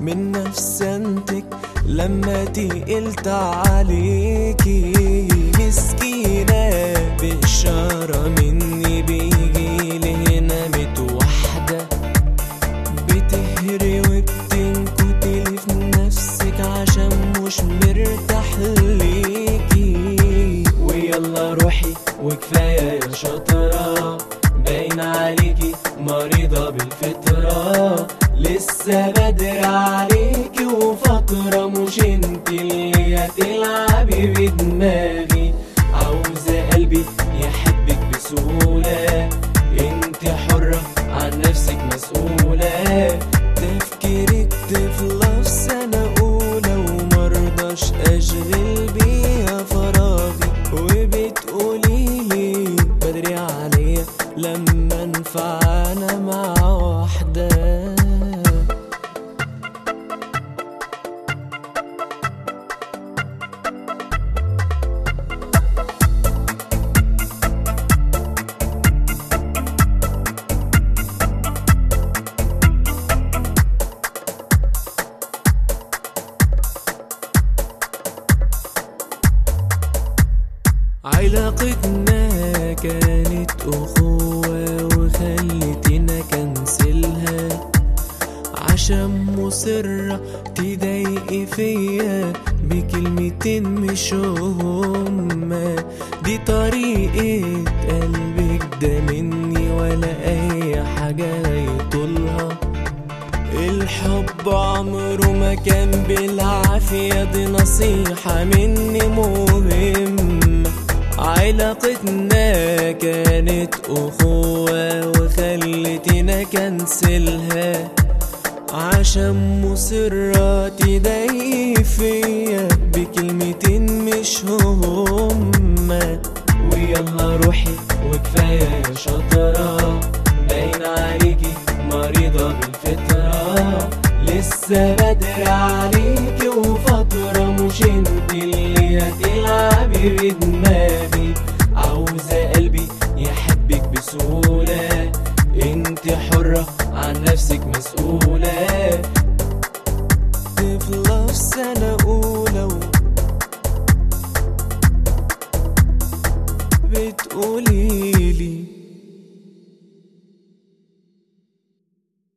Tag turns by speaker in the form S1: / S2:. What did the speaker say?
S1: من نفسنتك لما تقلت عليكي مسكينة بإشارة مني بيجيلي هنا متوحدة بتهري وبتنكتلي في نفسك عشان مش مرتاح ليكي ويلا روحي وكفاية يا شاطرة باين عليكي مريضة بالفطرة لسه بدري عليكي وفترة مش انت اللي هتلعبي بدماغي عاوزة قلبي يحبك بسهولة انت حرة عن نفسك مسؤولة تفكيرك طفلة في سنة أولى ومرضاش أشغل بيها فراغي وبتقوليلي بدري عليا لما انفع أنا مع واحدة علاقتنا كانت أخوة وخلتنا كنسلها عشان مصرة تضايقي فيا بكلمتين مش هما دي طريقة قلبك ده مني ولا أي حاجة يطولها الحب عمره ما كان بالعافية دي نصيحة مني مهمة علاقتنا كانت أخوة وخلتنا كنسلها عشان مصرة تضايق فيا بكلمتين مش هما ويلا روحي وكفاية يا شاطرة باين عليكي مريضة بالفطرة لسه بدري عليكي وفترة مش انت اللي هتلعبي بدماغي عاوزة قلبي يحبك بسهولة انت حرة عن نفسك مسؤولة طفلة في سنة أولى و- بتقوليلي